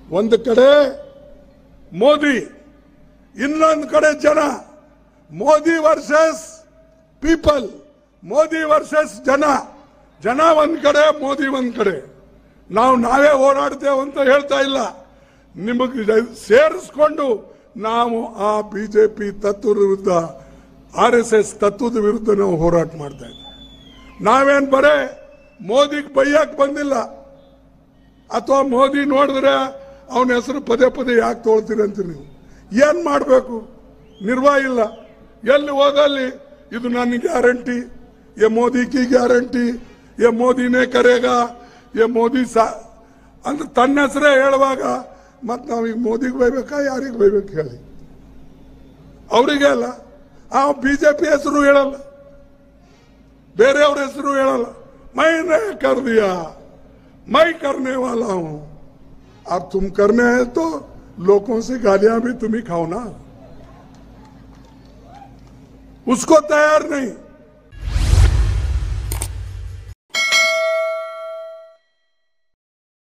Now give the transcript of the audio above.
ಒಂದು ಕಡೆ ಮೋದಿ ಇನ್ನೊಂದು ಕಡೆ ಜನ Modi versus people Modi versus ಜನ ಜನ ಒಂದ್ ಕಡೆ ಮೋದಿ ಒಂದ್ ಕಡೆ ನಾವು ನಾವೇ ಹೋರಾಡ್ತೇವೆ ಅಂತ ಹೇಳ್ತಾ ಇಲ್ಲ ನಿಮಗೆ ಸೇರಿಸ್ಕೊಂಡು ನಾವು ಆ ಬಿಜೆಪಿ ತತ್ವದ ವಿರುದ್ಧ ಆರ್ ಎಸ್ ಎಸ್ ತತ್ವದ ವಿರುದ್ಧ ನಾವು ಹೋರಾಟ ಮಾಡ್ತಾ ಇದ್ದೀವಿ ನಾವೇನ್ ಬರೇ ಮೋದಿಗೆ ಬೈಯಕ್ ಬಂದಿಲ್ಲ ಅಥವಾ ಮೋದಿ ನೋಡಿದ್ರೆ ಅವನ ಹೆಸರು ಪದೇ ಪದೇ ಯಾಕೆ ತೊಳ್ತೀರಿ ಅಂತೀರಿ ನೀವು ಏನ್ ಮಾಡಬೇಕು ನಿರ್ವಾಹ ಇಲ್ಲ ಎಲ್ಲಿ ಹೋದಲ್ಲಿ ಇದು ನನ್ನ ಗ್ಯಾರಂಟಿ ये मोदी की ಗ್ಯಾರಂಟಿ ये ಮೋದಿನೇ ಕರೆಗ ये ಮೋದಿ ಸಾ ಅಂತ ತನ್ನ ಹೆಸರೇ ಹೇಳುವಾಗ ಮತ್ ನಾವೀಗ ಮೋದಿಗೆ ಬೈಬೇಕಾ ಯಾರಿಗೆ ಬೈಬೇಕು ಹೇಳಿ ಅವರಿಗೆ ಅಲ್ಲ ಆ ಬಿಜೆಪಿ ಹೆಸರು ಹೇಳಲ್ಲ ಬೇರೆಯವ್ರ ಹೆಸರು ಹೇಳಲ್ಲ ಮೈನೇ ಕರ್ ದಿಯಾ मैं करने वाला हूं अब तुम करने हैं तो लोगों से गालियां भी तुम ही खाओ ना उसको तैयार नहीं